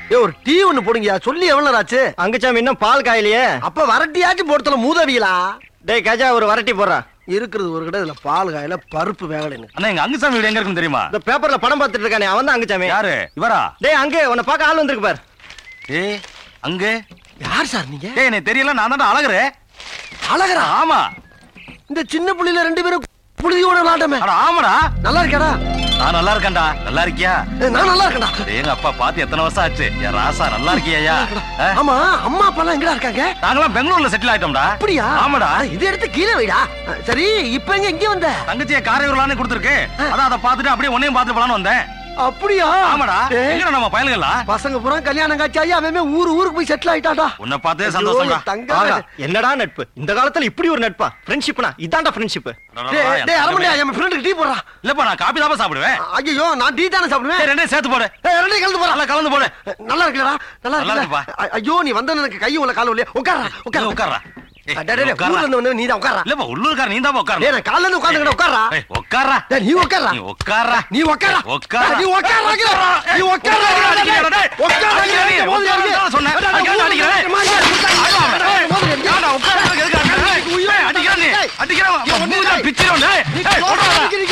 ஏ ஒரு டீ ஒண்ணு போடுங்கயா சொல்லி எவ்வளவு நேரம் ஆச்சு அங்குச்சாமி இன்னும் பால் காயிலையே அப்ப வரட்டியாச்சும் போடுத்தல மூதவிகளா டேய் கஜா ஒரு வரட்டி போடுறா இருக்கிறது ஒரு கடை இதுல பால் காயில பருப்பு வேகலைன்னு அண்ணா எங்க அங்குசாமி வீடு எங்க இருக்குன்னு தெரியுமா இந்த பேப்பர்ல படம் பார்த்துட்டு இருக்கானே அவன் தான் அங்குச்சாமி யாரு இவரா டேய் அங்கே உன்னை பார்க்க ஆள் வந்திருக்கு பார் ஏய் அங்க யார் சார் நீங்க ஏய் எனக்கு தெரியல நான் தான் அழகுறே அழகரா ஆமா இந்த சின்ன புள்ளில ரெண்டு பேரும் புழுதியோட விளாட்டமே அட ஆமாடா நல்லா இருக்கேடா நான் நல்லா இருக்கேன்டா நல்லா இருக்கியா ஏய், நான் நல்லா இருக்கேன்டா டேய், எங்க அப்பா பார்த்து எத்தனை வருஷம் ஆச்சு என் ராசா நல்லா இருக்கியா ஆமா அம்மா அப்பா எல்லாம் எங்கடா இருக்காங்க நாங்களாம் பெங்களூர்ல செட்டில் ஆயிட்டோம்டா அப்படியா ஆமாடா அட, இது எடுத்து கீழே வைடா சரி இப்ப எங்க இங்க வந்த தங்கச்சியை காரையூர்லான்னு கொடுத்துருக்கு அதான் அதை பார்த்துட்டு அப்படியே உன்னையும் பார்த்துட்டு போலான்னு வந்தேன் அப்படியா ஆமாடா ஏய், எங்கடா நம்ம பயலுகள்லாம் பசங்க பூரா கல்யாணம் காட்சி ஆகி அவன் ஊரு ஊருக்கு போய் செட்டில் ஆயிட்டாடா உன்னை பார்த்தே சந்தோஷம்டா ஐயோ, தங்கம். ஆகா, என்னடா நட்பு இந்த காலத்துல இப்படி ஒரு நட்பா ஃப்ரெண்ட்ஷிப்னா இதான்டா ஃப்ரெண்ட்ஷிப் டேய், டேய், அரை மணி என் ஃப்ரெண்டுக்கு டீ போடுறா இல்லப்பா நான் காபி தான் சாப்பிடுவேன் ஐயோ நான் டீ தானே சாப்பிடுவேன் டேய், ரெண்டையும் சேர்த்து போடு ஏய், ரெண்டையும் கலந்து போறா நல்லா கலந்து போடு நல்லா இருக்குல்லடா நல்லா நல்லா இருக்குல்ல இருக்குப்பா. ஐ- ஐயோ நீ வந்த எனக்கு கை உள்ள கால இல்லையா உட்காரா இல்ல, உட்கார உட்கார்றா ஏய், டேய், டேய், டேய், உட்கார்றா. ஊர்ல இருந்து வந்து நீ தான் உட்காரா இல்லப்பா உள்ளூர்கார நீ தான் டேய் உட்காரணும் நான் காலைல இருந்து உட்கார்ந்துக்கிட்ட உட்காரா ஏய், உட்கார்றா டேய் நீ உட்காரா நீ உட்கார்றா நீ உட்காரா உட்காரா. நீ உட்காரா நீ உட்காரா அடிக்கிறா, டேய். உட்காரா அடிக்கிறா, நீ. உட்காரா சொன்னேன். அடிக்கிறா, அடிக்கிறா, டேய். ஏன்டா, உட்கார்றதுக்கு எதுக்கு அடிக்கிற? டேய், அடிக்கிறா நீ. அடிக்கிறா, உன் மூஞ்சில பிச்சிரும், டேய். ஏய், போடுறா.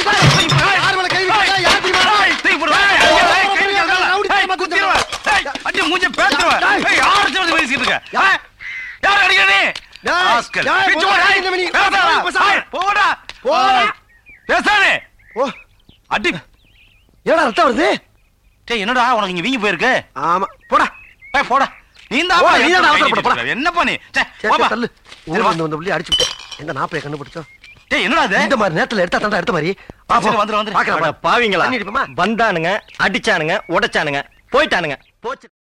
ஏய், தூக்கி போடு. ஏய், அடிக்கிறா, ஏய், கை வைக்காத. ஏய், குத்திருவேன். ஏய், அடி, மூஞ்சில பேத்துருவேன். ஏய், யார் அடிச்சு வந்து பேசிட்டு இருக்க? ஏய், யார் அடிக்கிற நீ? டேய், ராஸ்கல். டேய், பிச்சு போடு, ஏய், போடா, நீ பேசாதடா. பேசாத. ஏய், போடா. போடா. பேசாதே. ஓ அடி. ஏடா ரத்தம் வருது டேய், என்னடா உனக்கு இங்க வீங்கி போயிருக்கு ஆமா போடா ஏய், போடா நீ தான் போடா, அப்பா நீ தான் எடுத்து அவசரப்பட, போடா. வைக்கிட்டு இருக்க. என்னப்பா நீ சே, சரி, போப்பா. சரி, தள்ளு சரி, ஊர்ல வா. இருந்து வந்த புள்ளி அடிச்சு விட்டேன் எந்த நாப்பைய கண்டுபிடிச்சோம் டேய், என்னடா இது இந்த மாதிரி நேரத்துல எடுத்தா தாண்டா எடுத்த மாதிரி வா, போ. சரி, வந்துரு, வந்துரு. பார்க்கறேன், அட வா. பாவிங்களா தண்ணி அடிப்போமா? வந்தானுங்க அடிச்சானுங்க உடைச்சானுங்க போயிட்டானுங்க போச்சு